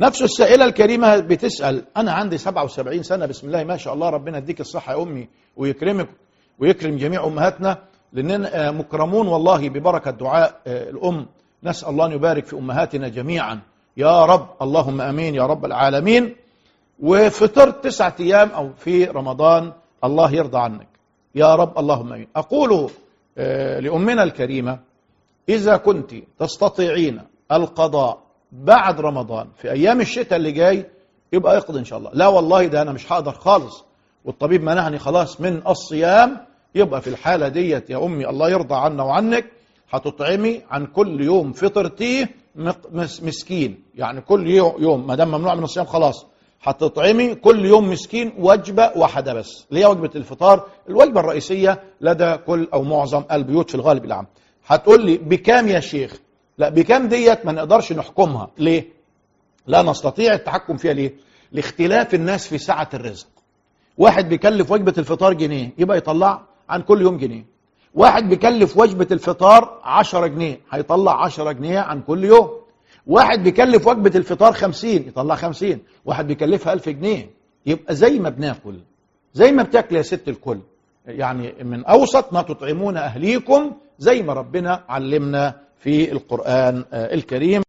نفس السائلة الكريمة بتسأل أنا عندي 77 سنة بسم الله ما شاء الله ربنا يديك الصحة يا أمي ويكرمك ويكرم جميع أمهاتنا لأننا آه، مكرمون والله ببركة دعاء آه، الأم نسأل الله أن يبارك في أمهاتنا جميعا يا رب اللهم أمين يا رب العالمين وفطرت تسعة أيام أو في رمضان الله يرضى عنك يا رب اللهم أمين أقول آه، لأمنا الكريمة إذا كنت تستطيعين القضاء بعد رمضان في أيام الشتاء اللي جاي يبقى اقضي إن شاء الله لا والله ده أنا مش هقدر خالص والطبيب منعني خلاص من الصيام يبقى في الحالة ديت يا أمي الله يرضى عنا وعنك هتطعمي عن كل يوم فطرتيه مق- مس- مسكين يعني كل يو- يوم ما دام ممنوع من الصيام خلاص هتطعمي كل يوم مسكين وجبة واحدة بس اللي هي وجبة الفطار الوجبة الرئيسية لدى كل أو معظم البيوت في الغالب العام هتقول لي بكام يا شيخ لا بكام ديت ما نقدرش نحكمها ليه لا نستطيع التحكم فيها ليه لاختلاف الناس في سعة الرزق واحد بيكلف وجبة الفطار جنيه يبقى يطلع عن كل يوم جنيه واحد بيكلف وجبة الفطار 10 جنيه هيطلع 10 جنيه عن كل يوم واحد بيكلف وجبة الفطار 50 يطلع 50 واحد بيكلفها 1000 جنيه يبقى زي ما بناكل زي ما بتاكل يا ست الكل يعني من أوسط ما تطعمون أهليكم زي ما ربنا علمنا في القرآن آه، الكريم